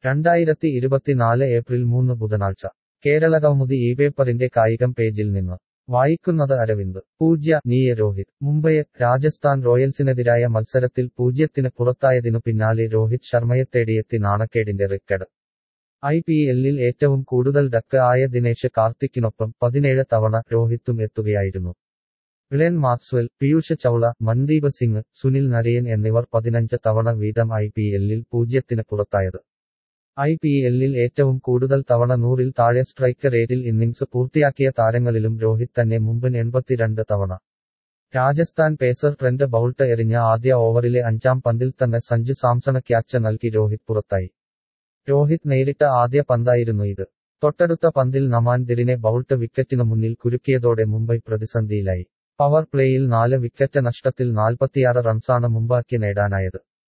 രണ്ടായിരത്തി ഇരുപത്തിനാല് ഏപ്രിൽ മൂന്ന് ബുധനാഴ്ച കേരളകൗമുദി ഈ പേപ്പറിന്റെ കായികം പേജിൽ നിന്ന് വായിക്കുന്നത് അരവിന്ദ് പൂജ്യ നീയ രോഹിത് മുംബൈ രാജസ്ഥാൻ റോയൽസിനെതിരായ മത്സരത്തിൽ പൂജ്യത്തിന് പുറത്തായതിനു പിന്നാലെ രോഹിത് ശർമ്മയെ തേടിയെത്തി നാണക്കേടിന്റെ റെക്കഡ് ഐ പി എല്ലിൽ ഏറ്റവും കൂടുതൽ ഡക്ക് ആയ ദിനേശ് കാർത്തിക്കിനൊപ്പം പതിനേഴ് തവണ രോഹിത്തും എത്തുകയായിരുന്നു ഗ്ലെൻ മാക്സ്വെൽ പീയൂഷ് ചൌള മൻദീപ് സിംഗ് സുനിൽ നരയൻ എന്നിവർ പതിനഞ്ച് തവണ വീതം ഐ പി എല്ലിൽ പൂജ്യത്തിന് പുറത്തായത് ഐ പി എല്ലിൽ ഏറ്റവും കൂടുതൽ തവണ നൂറിൽ താഴെ സ്ട്രൈക്ക് റേറ്റിൽ ഇന്നിംഗ്സ് പൂർത്തിയാക്കിയ താരങ്ങളിലും രോഹിത് തന്നെ മുമ്പൻ എൺപത്തിരണ്ട് തവണ രാജസ്ഥാൻ പേസർ ട്രെൻഡ് ബൌൾട്ട് എറിഞ്ഞ ആദ്യ ഓവറിലെ അഞ്ചാം പന്തിൽ തന്നെ സഞ്ജു സാംസണ് ക്യാച്ച് നൽകി രോഹിത് പുറത്തായി രോഹിത് നേരിട്ട ആദ്യ പന്തായിരുന്നു ഇത് തൊട്ടടുത്ത പന്തിൽ നമാൻ ദിറിനെ ബൌൾട്ട് വിക്കറ്റിനു മുന്നിൽ കുരുക്കിയതോടെ മുംബൈ പ്രതിസന്ധിയിലായി പവർ പ്ലേയിൽ നാല് വിക്കറ്റ് നഷ്ടത്തിൽ നാൽപ്പത്തിയാറ് റൺസാണ് മുംബൈക്ക് നേടാനായത്